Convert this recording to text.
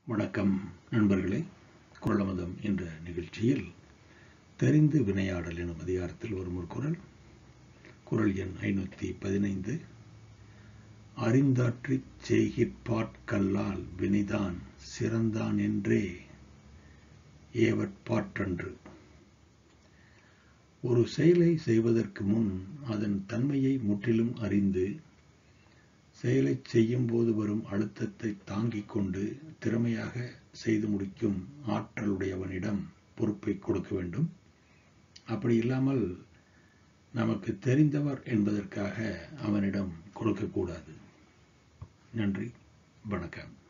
வணக்கம் நண்பர்களே குரலமதம் என்ற நிகழ்ச்சியில் தெரிந்து வினையாடல் எனும் அதிகாரத்தில் வரும் ஒரு குரல் குரல் எண் ஐநூற்றி பதினைந்து அறிந்தாற்றிச் செய்கிற்பாற்கல்லால் வினைதான் சிறந்தான் என்றே ஏவற்பாற்றன்று ஒரு செயலை செய்வதற்கு முன் அதன் தன்மையை முற்றிலும் அறிந்து செயலைச் செய்யும்போது வரும் அழுத்தத்தை தாங்கிக் கொண்டு திறமையாக செய்து முடிக்கும் ஆற்றலுடையவனிடம் பொறுப்பை கொடுக்க வேண்டும் அப்படி இல்லாமல் நமக்கு தெரிந்தவர் என்பதற்காக அவனிடம் கொடுக்கக்கூடாது நன்றி வணக்கம்